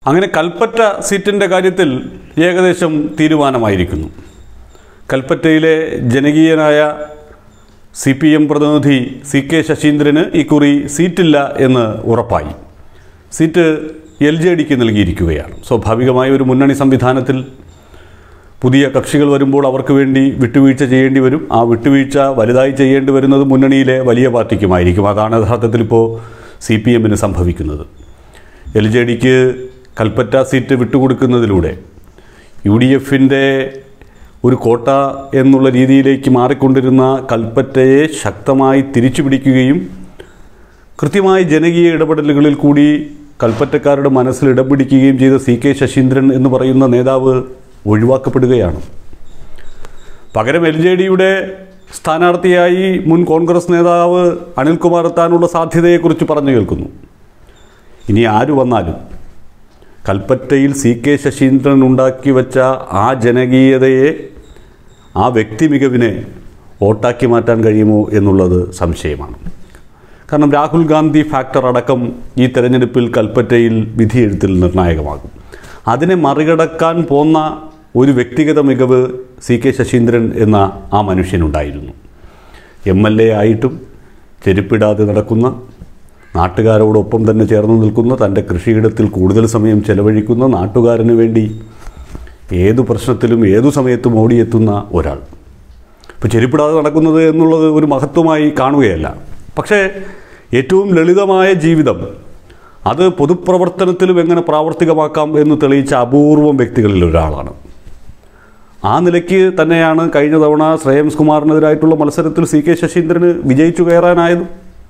അങ്ങനെ കൽപ്പറ്റ സീറ്റിൻ്റെ കാര്യത്തിൽ ഏകദേശം തീരുമാനമായിരിക്കുന്നു കൽപ്പറ്റയിലെ ജനകീയനായ സി പി എം പ്രതിനിധി സി കെ ശശീന്ദ്രന് ഇക്കുറി സീറ്റില്ല എന്ന് ഉറപ്പായി സീറ്റ് എൽ ജെ ഡിക്ക് നൽകിയിരിക്കുകയാണ് സ്വാഭാവികമായ ഒരു മുന്നണി സംവിധാനത്തിൽ പുതിയ കക്ഷികൾ വരുമ്പോൾ അവർക്ക് വേണ്ടി വിട്ടുവീഴ്ച ചെയ്യേണ്ടി വരും ആ വിട്ടുവീഴ്ച വലുതായി ചെയ്യേണ്ടി വരുന്നത് മുന്നണിയിലെ വലിയ പാർട്ടിക്കുമായിരിക്കും അതാണ് യഥാർത്ഥത്തിൽ ഇപ്പോൾ സി പി എമ്മിന് സംഭവിക്കുന്നത് എൽ ജെ ഡിക്ക് കൽപ്പറ്റ സീറ്റ് വിട്ടുകൊടുക്കുന്നതിലൂടെ യു ഡി എഫിൻ്റെ ഒരു കോട്ട എന്നുള്ള രീതിയിലേക്ക് മാറിക്കൊണ്ടിരുന്ന കൽപ്പറ്റയെ ശക്തമായി തിരിച്ചു പിടിക്കുകയും കൃത്യമായി ജനകീയ ഇടപെടലുകളിൽ കൂടി കൽപ്പറ്റക്കാരുടെ മനസ്സിൽ ഇടം പിടിക്കുകയും ചെയ്ത സി കെ ശശീന്ദ്രൻ എന്ന് പറയുന്ന നേതാവ് ഒഴിവാക്കപ്പെടുകയാണ് പകരം എൽ ജെ ഡിയുടെ സ്ഥാനാർത്ഥിയായി മുൻ കോൺഗ്രസ് നേതാവ് അനിൽകുമാർ എത്താനുള്ള സാധ്യതയെക്കുറിച്ച് പറഞ്ഞു കേൾക്കുന്നു ഇനി ആര് വന്നാലും കൽപ്പറ്റയിൽ സി കെ ശശീന്ദ്രൻ ഉണ്ടാക്കി വെച്ച ആ ജനകീയതയെ ആ വ്യക്തി മികവിനെ വോട്ടാക്കി മാറ്റാൻ കഴിയുമോ എന്നുള്ളത് സംശയമാണ് കാരണം രാഹുൽ ഗാന്ധി ഫാക്ടർ അടക്കം ഈ തെരഞ്ഞെടുപ്പിൽ കൽപ്പറ്റയിൽ വിധിയെഴുത്തിൽ നിർണായകമാകും അതിനെ മറികടക്കാൻ പോന്ന ഒരു വ്യക്തിഗത മികവ് സി കെ ശശീന്ദ്രൻ എന്ന ആ മനുഷ്യനുണ്ടായിരുന്നു എം എൽ എ ആയിട്ടും ചെരുപ്പിടാതെ നടക്കുന്ന നാട്ടുകാരോടൊപ്പം തന്നെ ചേർന്ന് നിൽക്കുന്ന തൻ്റെ കൃഷിയിടത്തിൽ കൂടുതൽ സമയം ചെലവഴിക്കുന്ന നാട്ടുകാരന് വേണ്ടി ഏതു പ്രശ്നത്തിലും ഏതു സമയത്തും ഓടിയെത്തുന്ന ഒരാൾ ഇപ്പോൾ ചെരുപ്പിടാതെ നടക്കുന്നത് എന്നുള്ളത് ഒരു മഹത്വമായി കാണുകയല്ല പക്ഷേ ഏറ്റവും ലളിതമായ ജീവിതം അത് പൊതുപ്രവർത്തനത്തിലും എങ്ങനെ പ്രാവർത്തികമാക്കാം എന്ന് തെളിയിച്ച അപൂർവം വ്യക്തികളിൽ ഒരാളാണ് ആ നിലയ്ക്ക് തന്നെയാണ് കഴിഞ്ഞ തവണ ശ്രേയംസ് കുമാറിനെതിരായിട്ടുള്ള മത്സരത്തിൽ സി കെ ശശീന്ദ്രന് വിജയിച്ചു കയറാനായതും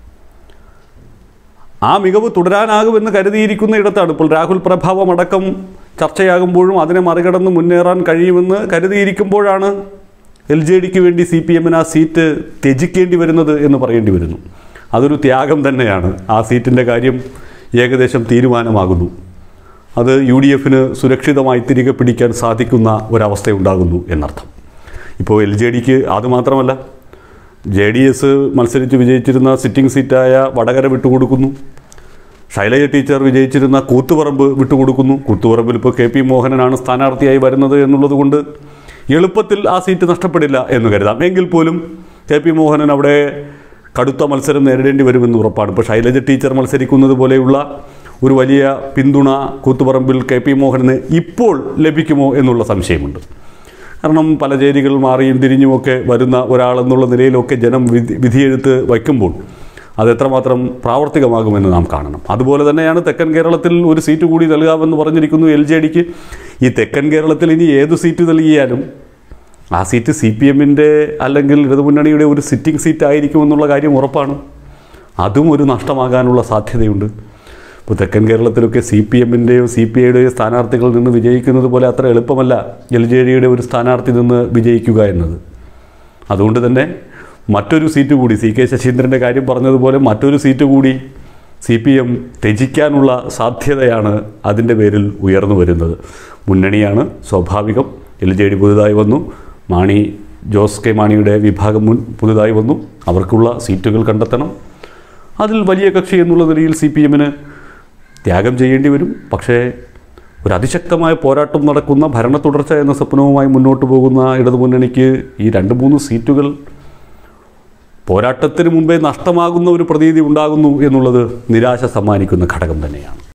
ആ മികവ് തുടരാനാകുമെന്ന് കരുതിയിരിക്കുന്ന ഇടത്താണ് ഇപ്പോൾ രാഹുൽ പ്രഭാവം അടക്കം ചർച്ചയാകുമ്പോഴും അതിനെ മറികടന്ന് മുന്നേറാൻ കഴിയുമെന്ന് കരുതിയിരിക്കുമ്പോഴാണ് എൽ ജെ ഡിക്ക് വേണ്ടി സി പി എമ്മിന് ആ സീറ്റ് ത്യജിക്കേണ്ടി വരുന്നത് എന്ന് പറയേണ്ടി വരുന്നു അതൊരു ത്യാഗം തന്നെയാണ് ആ സീറ്റിൻ്റെ കാര്യം ഏകദേശം തീരുമാനമാകുന്നു അത് യു ഡി എഫിന് സുരക്ഷിതമായി തിരികെ പിടിക്കാൻ സാധിക്കുന്ന ഒരവസ്ഥയുണ്ടാകുന്നു എന്നർത്ഥം ഇപ്പോൾ എൽ ജെ ഡിക്ക് അതുമാത്രമല്ല ജെ ഡി എസ് മത്സരിച്ച് വിജയിച്ചിരുന്ന സിറ്റിംഗ് സീറ്റായ വടകര വിട്ടുകൊടുക്കുന്നു ശൈലജ ടീച്ചർ വിജയിച്ചിരുന്ന കൂത്തുപറമ്പ് വിട്ടുകൊടുക്കുന്നു കൂത്തുപറമ്പിൽ ഇപ്പോൾ കെ പി മോഹനനാണ് സ്ഥാനാർത്ഥിയായി വരുന്നത് എന്നുള്ളത് കൊണ്ട് എളുപ്പത്തിൽ ആ സീറ്റ് നഷ്ടപ്പെടില്ല എന്ന് കരുതാം എങ്കിൽ പോലും കെ പി മോഹനൻ അവിടെ കടുത്ത മത്സരം നേരിടേണ്ടി വരുമെന്ന് ഉറപ്പാണ് ഇപ്പോൾ ശൈലജ ടീച്ചർ മത്സരിക്കുന്നത് പോലെയുള്ള ഒരു വലിയ പിന്തുണ കൂത്തുപറമ്പിൽ കെ പി മോഹനന് ഇപ്പോൾ ലഭിക്കുമോ എന്നുള്ള സംശയമുണ്ട് കാരണം പല ചേരികൾ മാറിയും തിരിഞ്ഞുമൊക്കെ വരുന്ന ഒരാളെന്നുള്ള നിലയിലൊക്കെ ജനം വിധി വിധിയെഴുത്ത് വയ്ക്കുമ്പോൾ അത് എത്രമാത്രം പ്രാവർത്തികമാകുമെന്ന് നാം കാണണം അതുപോലെ തന്നെയാണ് തെക്കൻ കേരളത്തിൽ ഒരു സീറ്റ് കൂടി നൽകാമെന്ന് പറഞ്ഞിരിക്കുന്നു എൽ ജെ ഡിക്ക് ഈ തെക്കൻ കേരളത്തിൽ ഇനി ഏത് സീറ്റ് നൽകിയാലും ആ സീറ്റ് സി പി എമ്മിൻ്റെ അല്ലെങ്കിൽ ഇടതുമുന്നണിയുടെ ഒരു സിറ്റിംഗ് സീറ്റ് ആയിരിക്കുമെന്നുള്ള കാര്യം ഉറപ്പാണ് അതും ഒരു നഷ്ടമാകാനുള്ള സാധ്യതയുണ്ട് ഇപ്പോൾ തെക്കൻ കേരളത്തിലൊക്കെ സി പി എമ്മിൻ്റെയോ സി പി ഐയുടെയോ സ്ഥാനാർത്ഥികളിൽ നിന്ന് വിജയിക്കുന്നത് പോലെ അത്ര എളുപ്പമല്ല എൽ ജെ ഡിയുടെ ഒരു സ്ഥാനാർത്ഥി നിന്ന് വിജയിക്കുക എന്നത് അതുകൊണ്ട് തന്നെ മറ്റൊരു സീറ്റ് കൂടി സി കെ ശശീന്ദ്രൻ്റെ കാര്യം പറഞ്ഞതുപോലെ മറ്റൊരു സീറ്റ് കൂടി സി പി എം ത്യജിക്കാനുള്ള സാധ്യതയാണ് അതിൻ്റെ പേരിൽ ഉയർന്നു വരുന്നത് മുന്നണിയാണ് സ്വാഭാവികം എൽ ജെ ഡി പുതുതായി വന്നു മാണി ജോസ് കെ മാണിയുടെ വിഭാഗം മുൻ പുതുതായി വന്നു അവർക്കുള്ള സീറ്റുകൾ കണ്ടെത്തണം അതിൽ വലിയ കക്ഷി എന്നുള്ള നിലയിൽ സി പി എമ്മിന് ത്യാഗം ചെയ്യേണ്ടി വരും പക്ഷേ ഒരു അതിശക്തമായ പോരാട്ടം നടക്കുന്ന ഭരണ തുടർച്ച എന്ന സ്വപ്നവുമായി മുന്നോട്ട് പോകുന്ന ഇടതുമുന്നണിക്ക് ഈ രണ്ട് മൂന്ന് സീറ്റുകൾ പോരാട്ടത്തിന് മുമ്പേ നഷ്ടമാകുന്ന ഒരു പ്രതീതി ഉണ്ടാകുന്നു എന്നുള്ളത് നിരാശ സമ്മാനിക്കുന്ന ഘടകം തന്നെയാണ്